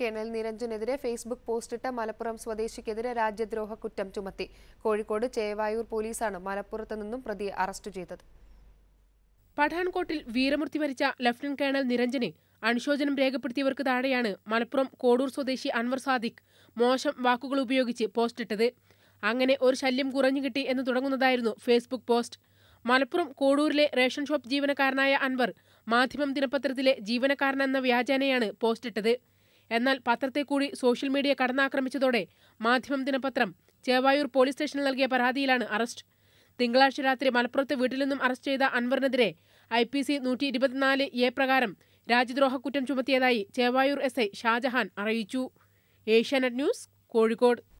colonel നിരഞ്ജനെതിരെ Facebook പോസ്റ്റിട്ട മലപ്പുറം സ്വദേശിക്കെതിരെ രാജ്യദ്രോഹ കുറ്റം ചുമത്തി കോഴിക്കോട് ചേവായൂർ പോലീസാണ് മലപ്പുറത്ത് നിന്നും പ്രതിയെ അറസ്റ്റ് ചെയ്തത് പഠാൻകോട്ടിൽ വീരമൃത്യു വരിച്ച ലഫ്റ്റനന്റ് കേണൽ നിരഞ്ജന് അനുശോചനം രേഖപ്പെടുത്തിയവർക്ക് താഴെയാണ് മലപ്പുറം കോഡൂർ സ്വദേശി അൻവർ സാദിഖ് മോശം വാക്കുകൾ ഉപയോഗിച്ച് പോസ്റ്റിട്ടത് അങ്ങനെ ഒരു ശല്യം കുറഞ്ഞു കിട്ടി എന്ന് തുടങ്ങുന്നതായിരുന്നു ഫേസ്ബുക്ക് പോസ്റ്റ് മലപ്പുറം കോഡൂരിലെ റേഷൻ ഷോപ്പ് ജീവനക്കാരനായ അൻവർ മാധ്യമം ദിനപത്രത്തിലെ ജീവനക്കാരനെന്ന വ്യാജേനയാണ് പോസ്റ്റിട്ടത് എന്നാൽ പത്രത്തെ കൂടി സോഷ്യൽ മീഡിയ കടന്നാക്രമിച്ചതോടെ മാധ്യമം ദിനപത്രം ചേവായൂർ പോലീസ് സ്റ്റേഷനിൽ നൽകിയ പരാതിയിലാണ് അറസ്റ്റ് തിങ്കളാഴ്ച രാത്രി മലപ്പുറത്ത് വീട്ടിൽ നിന്നും അറസ്റ്റ് ചെയ്ത അൻവറിനെതിരെ ഐ പി സി നൂറ്റി ഇരുപത്തിനാല് എ പ്രകാരം രാജ്യദ്രോഹ കുറ്റം ചുമത്തിയതായി ചേവായൂർ എസ് ഐ ഷാജഹാൻ അറിയിച്ചു ഏഷ്യാനെറ്റ് ന്യൂസ് കോഴിക്കോട്